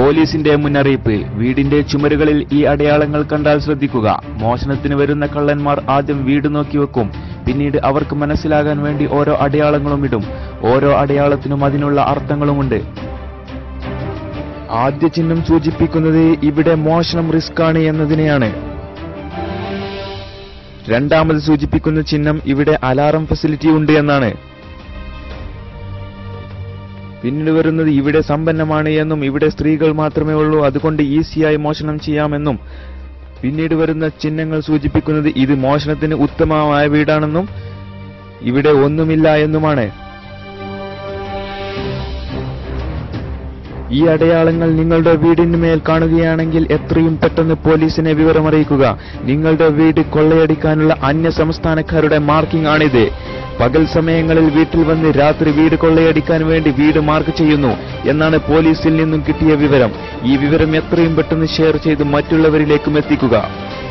പോലീസിന്റെ മുന്നറിയിപ്പ് വീടിന്റെ ചുമരുകളിൽ ഈ അടയാളങ്ങൾ കണ്ടാൽ ശ്രദ്ധിക്കുക മോഷണത്തിന് വരുന്ന കള്ളന്മാർ ആദ്യം വീട് നോക്കി വെക്കും പിന്നീട് അവർക്ക് മനസ്സിലാകാൻ വേണ്ടി ഓരോ അടയാളങ്ങളും ഇടും ഓരോ അടയാളത്തിനും അതിനുള്ള അർത്ഥങ്ങളുമുണ്ട് ആദ്യ ചിഹ്നം സൂചിപ്പിക്കുന്നത് ഇവിടെ മോഷണം റിസ്ക് ആണ് എന്നതിനെയാണ് രണ്ടാമത് സൂചിപ്പിക്കുന്ന ചിഹ്നം ഇവിടെ അലാറം ഫെസിലിറ്റി ഉണ്ട് എന്നാണ് പിന്നീട് വരുന്നത് ഇവിടെ സമ്പന്നമാണ് എന്നും ഇവിടെ സ്ത്രീകൾ മാത്രമേ ഉള്ളൂ അതുകൊണ്ട് ഈസിയായി മോഷണം ചെയ്യാമെന്നും പിന്നീട് വരുന്ന ചിഹ്നങ്ങൾ സൂചിപ്പിക്കുന്നത് ഇത് മോഷണത്തിന് ഉത്തമമായ വീടാണെന്നും ഇവിടെ ഒന്നുമില്ല എന്നുമാണ് ഈ അടയാളങ്ങൾ നിങ്ങളുടെ വീടിന് മേൽ കാണുകയാണെങ്കിൽ എത്രയും പെട്ടെന്ന് പോലീസിനെ വിവരമറിയിക്കുക നിങ്ങളുടെ വീട് കൊള്ളയടിക്കാനുള്ള അന്യ സംസ്ഥാനക്കാരുടെ മാർക്കിംഗ് ആണിത് പകൽ സമയങ്ങളിൽ വീട്ടിൽ വന്ന് രാത്രി വീട് കൊള്ളയടിക്കാൻ വേണ്ടി വീട് മാർക്ക് ചെയ്യുന്നു എന്നാണ് പോലീസിൽ നിന്നും കിട്ടിയ വിവരം ഈ വിവരം എത്രയും പെട്ടെന്ന് ഷെയർ ചെയ്ത് മറ്റുള്ളവരിലേക്കും എത്തിക്കുക